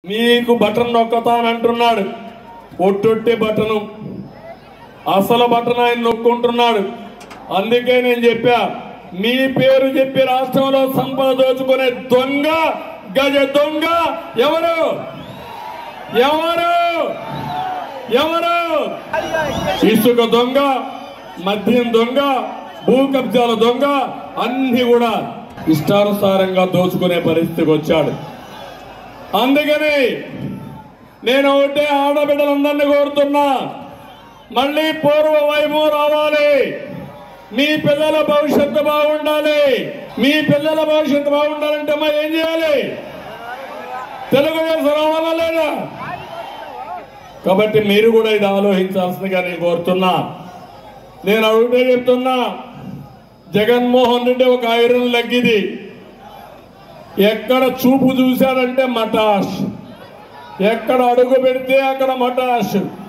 మీకు బటన్ నొక్కతానంటున్నాడు ఒట్టొట్టి బటను అసలు బటన్ ఆయన నొక్కుంటున్నాడు అందుకే నేను చెప్పా మీ పేరు చెప్పి రాష్ట్రంలో సంపద దోచుకునే దొంగ గజ దొంగ ఎవరు ఎవరు ఎవరు ఇసుక దొంగ మద్యం దొంగ భూ కబ్జాల దొంగ అన్ని కూడా ఇష్టానుసారంగా దోచుకునే పరిస్థితికి వచ్చాడు అందుకని నేను ఒకటే ఆడబిడ్డలందరినీ కోరుతున్నా మళ్ళీ పూర్వ వైభవం రావాలి మీ పిల్లల భవిష్యత్తు బాగుండాలి మీ పిల్లల భవిష్యత్తు బాగుండాలంటే మరి ఏం చేయాలి తెలుగుదేశం రావాలా లేదా కాబట్టి మీరు కూడా ఇది ఆలోచించాల్సిందిగా నేను కోరుతున్నా నేను ఒకటే చెప్తున్నా జగన్మోహన్ రెడ్డి ఒక ఐరన్ లెగ్గిది ఎక్కడ చూపు చూశాడంటే మటాష్ ఎక్కడ అడుగు పెడితే అక్కడ మటాష్